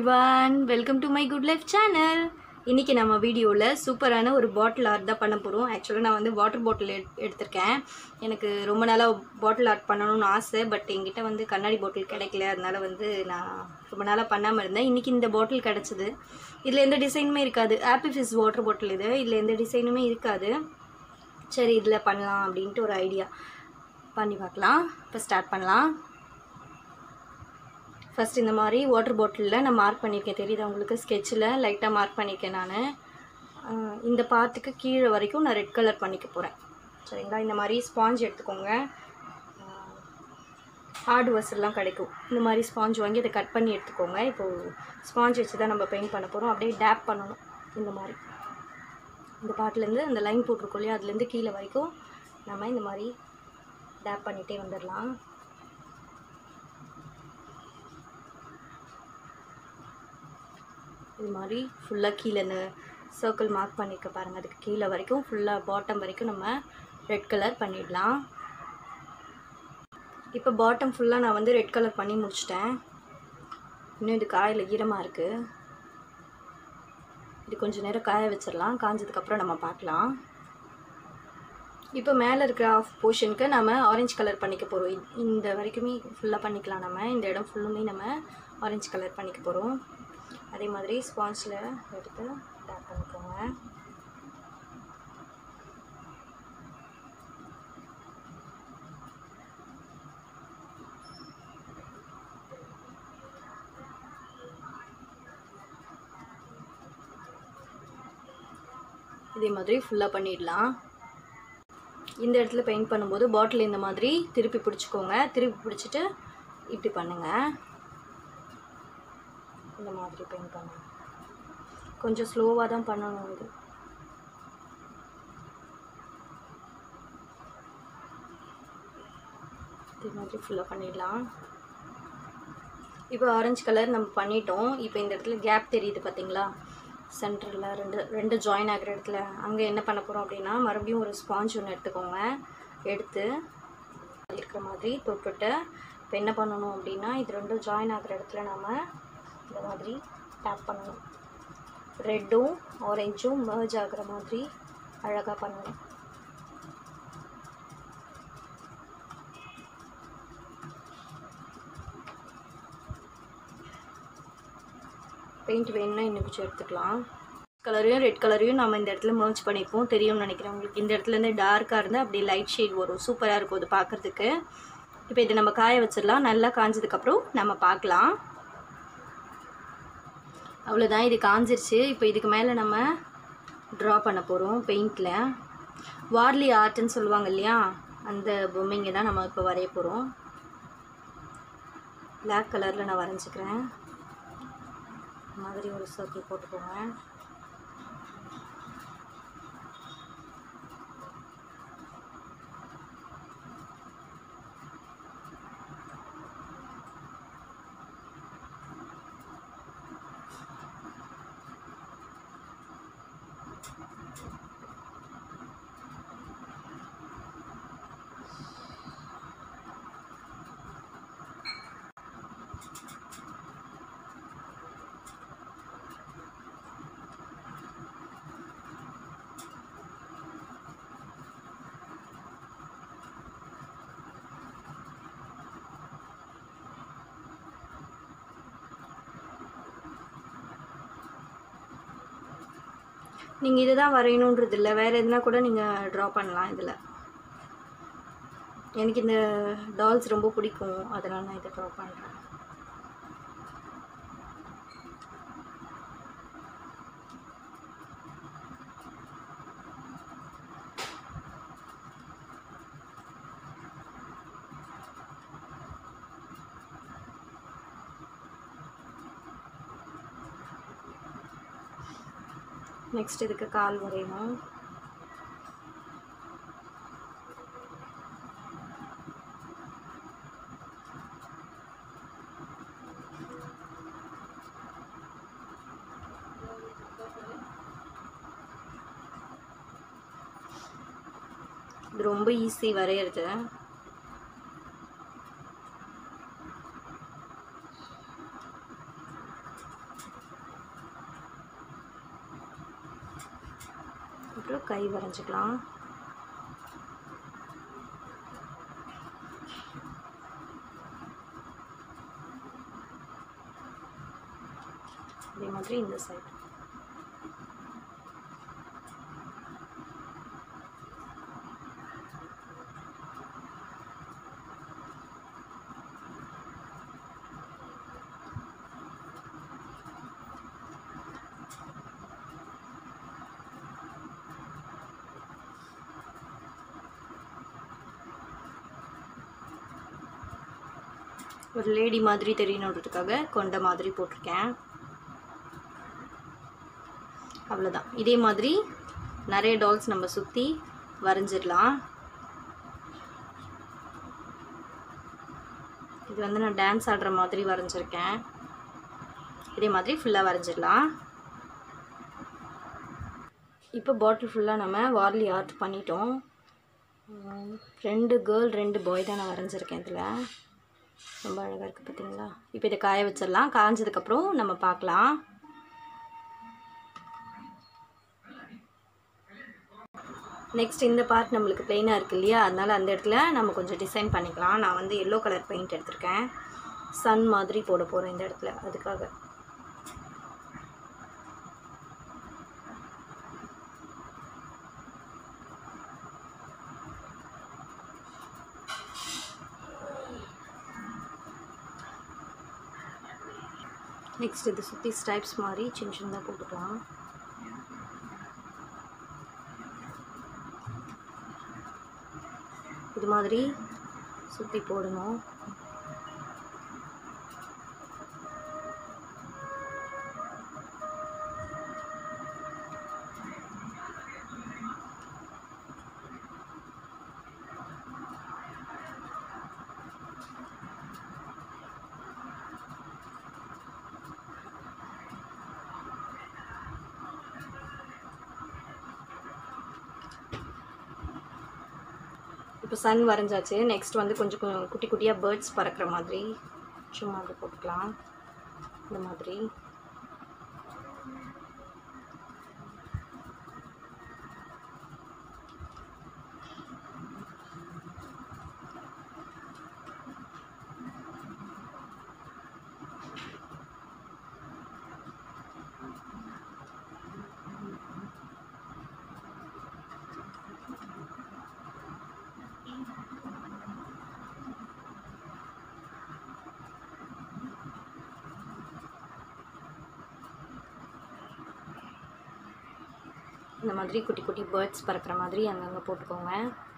everyone welcome to my good life channel இன்றைக்கி நம்ம வீடியோவில் சூப்பரான ஒரு பாட்டில் ஆர்ட் தான் பண்ண போகிறோம் ஆக்சுவலாக நான் வந்து வாட்டர் பாட்டில் எடு எடுத்திருக்கேன் எனக்கு ரொம்ப நாளாக பாட்டில் ஆர்ட் பண்ணணும்னு ஆசை பட் என்கிட்ட வந்து கண்ணாடி பாட்டில் கிடைக்கல அதனால வந்து நான் ரொம்ப நாளாக பண்ணாமல் இருந்தேன் இன்றைக்கி இந்த பாட்டில் கிடச்சிது இதில் எந்த டிசைனுமே இருக்காது ஆப்பிள் ஃபிஸ் வாட்டர் பாட்டில் இது இதில் எந்த டிசைனுமே இருக்காது சரி இதில் பண்ணலாம் அப்படின்ட்டு ஒரு ஐடியா பண்ணி பார்க்கலாம் இப்போ ஸ்டார்ட் பண்ணலாம் ஃபஸ்ட் இந்த மாதிரி வாட்டர் பாட்டிலில் நான் மார்க் பண்ணியிருக்கேன் தெரியுதா உங்களுக்கு ஸ்கெட்சில் லைட்டாக மார்க் பண்ணியிருக்கேன் நான் இந்த பார்ட்டுக்கு கீழே வரைக்கும் நான் ரெட் கலர் பண்ணிக்க போகிறேன் சரிங்களா இந்த மாதிரி ஸ்பாஞ்ச் எடுத்துக்கோங்க ஹார்ட் வசல்லாம் கிடைக்கும் இந்த மாதிரி ஸ்பாஞ்ச் வாங்கி அதை கட் பண்ணி எடுத்துக்கோங்க இப்போது ஸ்பாஞ்ச் வச்சு தான் நம்ம பெயிண்ட் பண்ண போகிறோம் அப்படியே டேப் பண்ணணும் இந்த மாதிரி இந்த பாட்டிலேருந்து அந்த லைன் போட்டிருக்கோம் இல்லையா அதுலேருந்து கீழே வரைக்கும் நம்ம இந்த மாதிரி டேப் பண்ணிகிட்டே வந்துடலாம் இது மாதிரி ஃபுல்லாக கீழே இந்த சர்க்கிள் மார்க் பண்ணிக்க பாருங்கள் அதுக்கு கீழே வரைக்கும் ஃபுல்லாக பாட்டம் வரைக்கும் நம்ம ரெட் கலர் பண்ணிடலாம் இப்போ பாட்டம் ஃபுல்லாக நான் வந்து ரெட் கலர் பண்ணி முடிச்சிட்டேன் இன்னும் இது காயில் ஈரமாக இருக்குது இது கொஞ்சம் நேரம் காய வச்சிடலாம் காஞ்சதுக்கப்புறம் நம்ம பார்க்கலாம் இப்போ மேலே இருக்கிற ஆஃப் போர்ஷனுக்கு நம்ம ஆரஞ்சு கலர் பண்ணிக்க போகிறோம் இந்த வரைக்குமே ஃபுல்லாக பண்ணிக்கலாம் நம்ம இந்த இடம் ஃபுல்லுமே நம்ம ஆரஞ்சு கலர் பண்ணிக்க போகிறோம் அதே மாதிரி ஸ்பான்ஸில் எடுத்து டேப் பண்ணிக்கோங்க இதே மாதிரி ஃபுல்லாக பண்ணிடலாம் இந்த இடத்துல பெயிண்ட் பண்ணும்போது பாட்டில் இந்த மாதிரி திருப்பி பிடிச்சிக்கோங்க திருப்பி பிடிச்சிட்டு இப்படி பண்ணுங்கள் இந்த மாதிரி பெயிண்ட் பண்ணணும் கொஞ்சம் ஸ்லோவாக தான் பண்ணணும் இது இது மாதிரி ஃபுல்லாக பண்ணிடலாம் இப்போ ஆரஞ்சு கலர் நம்ம பண்ணிட்டோம் இப்போ இந்த இடத்துல கேப் தெரியுது பார்த்தீங்களா சென்டரில் ரெண்டு ரெண்டு ஜாயின் ஆகிற இடத்துல அங்கே என்ன பண்ண போகிறோம் அப்படின்னா மறுபடியும் ஒரு ஸ்பாஞ்ச் ஒன்று எடுத்துக்கோங்க எடுத்து இருக்கிற மாதிரி தொட்டுட்டு இப்போ என்ன பண்ணணும் அப்படின்னா இது ரெண்டும் ஜாயின் ஆகிற இடத்துல நாம் இந்த மாதிரி டேப் பண்ணணும் ரெட்டும் ஆரஞ்சும் மர்ஜ் ஆகிற மாதிரி அழகாக பண்ணணும் பெயிண்ட் வேணும்னா இன்னும் கொஞ்சம் எடுத்துக்கலாம் கலரையும் ரெட் கலரையும் நம்ம இந்த இடத்துல மர்ச் பண்ணியிருப்போம் தெரியும்னு நினைக்கிறேன் உங்களுக்கு இந்த இடத்துலேருந்து டார்க்காக இருந்தால் அப்படியே லைட் ஷேட் வரும் சூப்பராக இருக்கும் அது பார்க்குறதுக்கு இப்போ இதை நம்ம காய வச்சிடலாம் நல்லா காஞ்சதுக்கப்புறம் நம்ம பார்க்கலாம் அவ்வளோதான் இது காஞ்சிருச்சு இப்போ இதுக்கு மேலே நம்ம ட்ரா பண்ண போகிறோம் பெயிண்டில் வார்லி ஆர்ட்னு சொல்லுவாங்க இல்லையா அந்த பொம்மைங்க தான் நம்ம இப்போ வரைய போகிறோம் பிளாக் கலரில் நான் வரைஞ்சிக்கிறேன் மாதிரி ஒரு சர்க்கிள் போட்டுக்கோங்க நீங்கள் இதை தான் வரையணுன்றது இல்லை வேறு எதுனா கூட நீங்கள் ட்ரா பண்ணலாம் இதில் எனக்கு இந்த டால்ஸ் ரொம்ப பிடிக்கும் அதனால் நான் இதை ட்ரா பண்ணுறேன் நெக்ஸ்ட் இதுக்கு கால் வரையணும் இது ரொம்ப ஈஸி வரைகிறது அப்புறம் கை வரைஞ்சிக்கலாம் அதே மாதிரி இந்த சைடு ஒரு லேடி மாதிரி தெரியணுன்றதுக்காக கொண்ட மாதிரி போட்டிருக்கேன் அவ்வளோதான் இதே மாதிரி நிறைய டால்ஸ் நம்ம சுற்றி வரைஞ்சிடலாம் இது வந்து நான் டான்ஸ் ஆடுற மாதிரி வரைஞ்சிருக்கேன் இதே மாதிரி ஃபுல்லாக வரைஞ்சிடலாம் இப்போ பாட்டில் ஃபுல்லாக நம்ம வார்லி ஆர்ட் பண்ணிட்டோம் உம், ரெண்டு கேர்ள் ரெண்டு பாய் தான் நான் வரைஞ்சிருக்கேன் இதில் ரொம்ப அழகாக இருக்குது பார்த்தீங்களா இப்போ இதை காய வச்சிடலாம் காஞ்சதுக்கப்புறம் நம்ம பார்க்கலாம் நெக்ஸ்ட் இந்த பார்ட் நம்மளுக்கு பிளெயினாக இருக்கு இல்லையா அதனால அந்த இடத்துல நம்ம கொஞ்சம் டிசைன் பண்ணிக்கலாம் நான் வந்து எல்லோ கலர் பெயிண்ட் எடுத்திருக்கேன் சன் மாதிரி போட போகிறேன் இந்த இடத்துல அதுக்காக நெக்ஸ்ட் இது சுற்றி ஸ்டைப்ஸ் மாதிரி சின்ன சின்னதாக போட்டுக்கலாம் இது மாதிரி சுற்றி போடணும் இப்போ சன் வரைஞ்சாச்சு நெக்ஸ்ட் வந்து கொஞ்சம் கு- குட்டி குட்டியாக பேர்ட்ஸ் பறக்கிற மாதிரி சும்மா அப்படி போட்டுக்கலாம் இந்த மாதிரி இந்த மாதிரி குட்டி குட்டி பேர்ட்ஸ் பறக்கிற மாதிரி அங்கங்கே போட்டுக்கோங்க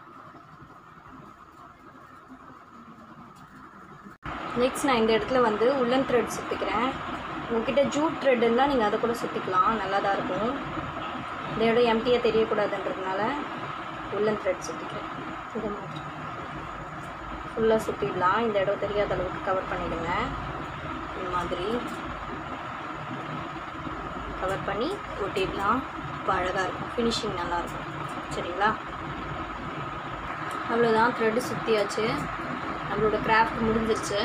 நெக்ஸ்ட் நான் இந்த இடத்துல வந்து உள்ளன் த்ரெட் சுற்றிக்கிறேன் உங்ககிட்ட ஜூட் த்ரெட் இருந்தால் நீங்கள் அதை கூட சுற்றிக்கலாம் நல்லா தான் இருக்கும் இந்த இடம் எம்டியாக தெரியக்கூடாதுன்றதுனால உள்ளன் த்ரெட் சுற்றிக்கிறேன் இந்த மாதிரி ஃபுல்லாக சுற்றிடலாம் இந்த இடம் தெரியாத அளவுக்கு கவர் பண்ணிடுங்க இந்த மாதிரி கவர் பண்ணி ஒட்டிடலாம் இப்போ அழகாக இருக்கும் ஃபினிஷிங் நல்லாயிருக்கும் சரிங்களா அவ்வளோதான் த்ரெட்டு சுற்றியாச்சு நம்மளோட கிராஃப்ட் முடிஞ்சிருச்சு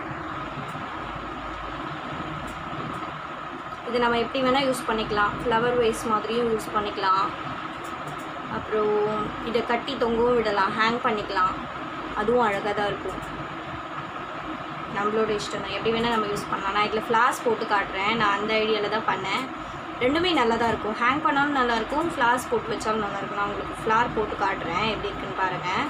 இது நம்ம எப்படி வேணால் யூஸ் பண்ணிக்கலாம் ஃப்ளவர் வேஸ் மாதிரியும் யூஸ் பண்ணிக்கலாம் அப்புறம் இதை கட்டி தொங்கவும் விடலாம் ஹேங் பண்ணிக்கலாம் அதுவும் அழகாக தான் இருக்கும் நம்மளோட இஷ்டம் தான் எப்படி வேணால் நம்ம யூஸ் பண்ணலாம் நான் இதில் ஃப்ளாஸ் போட்டு காட்டுறேன் நான் அந்த ஐடியாவில் தான் பண்ணேன் ரெண்டுமே நல்லா தான் இருக்கும் ஹேங் பண்ணாலும் நல்லாயிருக்கும் ஃப்ளார்ஸ் போட்டு வச்சாலும் நல்லாயிருக்கும் நான் உங்களுக்கு ஃப்ளார் போட்டு காட்டுறேன் எப்படி இருக்குன்னு பாருங்கள்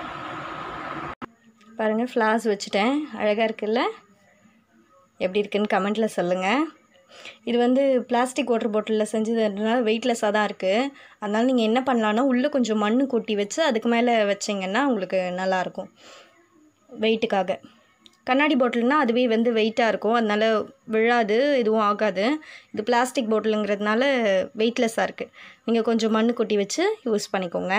பாருங்கள் ஃப்ளார்ஸ் வச்சுட்டேன் அழகாக இருக்குல்ல எப்படி இருக்குன்னு கமெண்ட்டில் சொல்லுங்கள் இது வந்து பிளாஸ்டிக் வாட்டர் பாட்டிலில் செஞ்சதுனால வெயிட்லெஸ்ஸாக தான் இருக்குது அதனால் நீங்கள் என்ன பண்ணலான்னா உள்ளே கொஞ்சம் மண் கொட்டி வச்சு அதுக்கு மேலே வச்சிங்கன்னா உங்களுக்கு நல்லாயிருக்கும் வெயிட்டுக்காக கண்ணாடி பாட்டில்னால் அதுவே வந்து வெயிட்டாக இருக்கும் அதனால் விழாது எதுவும் ஆகாது இது பிளாஸ்டிக் பாட்டிலுங்கிறதுனால வெயிட்லெஸ்ஸாக இருக்குது நீங்கள் கொஞ்சம் மண் கொட்டி வச்சு யூஸ் பண்ணிக்கோங்க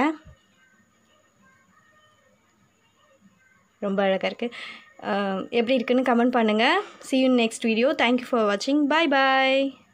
ரொம்ப அழகாக இருக்குது எப்படி இருக்குன்னு கமெண்ட் பண்ணுங்கள் see you in next video thank you for watching bye bye